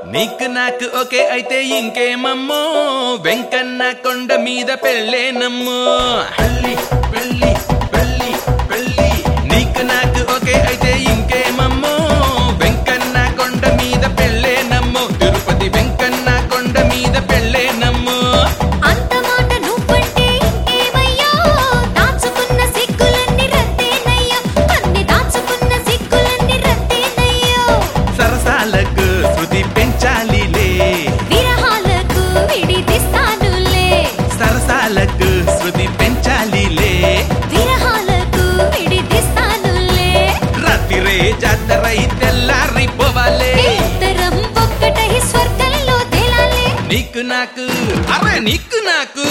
నీకు నాకు ఓకే అయితే ఇంకేమమ్మో వెంకన్న కొండ మీద పెళ్ళేనమ్మో పెళ్ళి పెళ్ళి పెళ్ళి పెళ్ళి నీకు నాకు ఓకే అయితే ఇంకేమమ్మో వెంకన్న కొండ మీద పెళ్ళేనమ్మో తిరుపతి వెంకన్న కొండ మీద పెళ్ళేనమ్మో అంత మాట నువ్వంటే ఇంకేమయ్యో దాచుకున్న సిగ్గులన్నీ రద్దేనయ్యో అన్ని దాచుకున్న సిగ్గులన్నీ రద్దేనయ్యో సరసాలకు శృతి పెంచాలిలే విరహాలకు విడిదిస్తానులే సరసాలకు శృతి పెంచాలిలే విరహాలకు విడిదిస్తానులే రాత్రిరే జాతరై తెల్లారిపోవాలే ఇద్దరం ఒక్కటై స్వర్గంలో తేలాలే నీకు నాకు అరే నీకు నాకు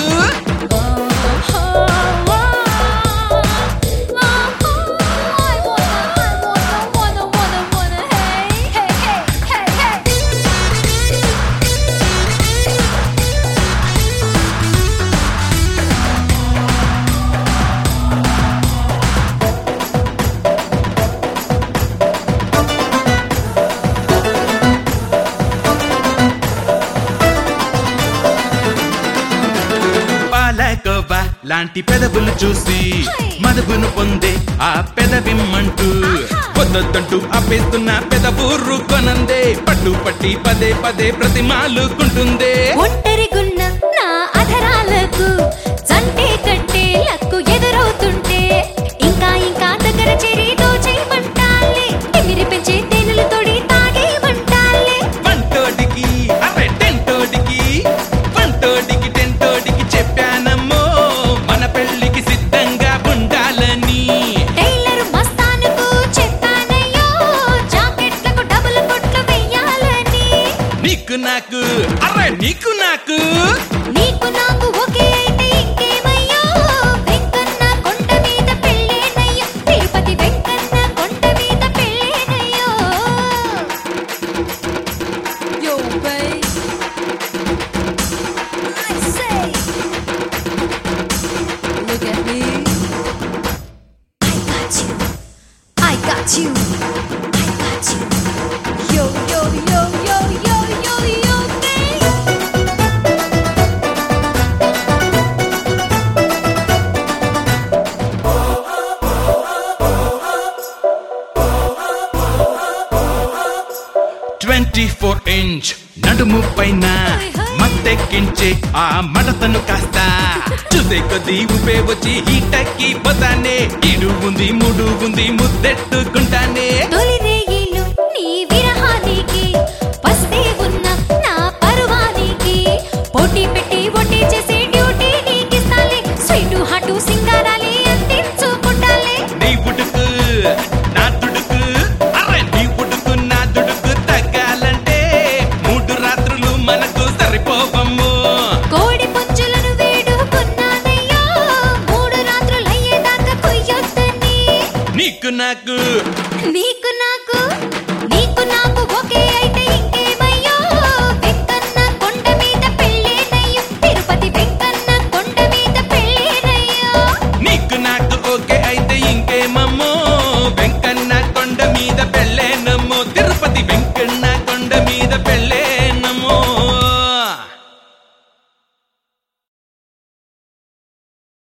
పాలకోవా లాంటి పెదవులు చూసి మదపును పొందే ఆ పెదవిమ్మంటూ పొద్దంటూ ఆపేస్తున్న పెదబూర్రు కొనందే పట్టు పట్టి పదే పదే ప్రతిమాలుకుంటుందే ఒంటరిగున్న నా అధరాలకు చంటే కట్టే లక్కు ఎదురవుతుంటే ఇంకా ఇంకా దగ్గర చేరి దోచేయమంటాలే తిమిరి పెంచే తేనెలు తొడి తాగేయమంటాలే వంటోడికి అరే టెంటోడికి వంటోడికి టెంటోడికి చెప్పానమ్మో మన పెళ్ళికి సిద్ధంగా ఉండాలని టైలర్ మస్తానుకు చెప్పానయ్యో జాకెట్లకు డబుల్ కొట్లు వెయ్యాలని నీకు నాకు అరే నీకు నాకు నీకు నాకు ఒకే అయితే ఇంకేమయ్యో వెంకన్న కొండ మీద పెళ్ళేనయ్యో తిరుపతి వెంకన్న కొండ మీద పెళ్ళేనయ్యో Yo, babe. I say, look at me. I got you. I got you. I got you. Yo, yo, yo, yo, yo, yo, yo, babe. Twenty four inch నడుము పైన మత్తెక్కించే ఆ మడతను కాస్త చూసే కొద్ది ఊపే వచ్చి హీటెక్కి పోతానే ఇడు ఉంది మూడు ఉంది ముద్దెట్టుకుంటానే తొలి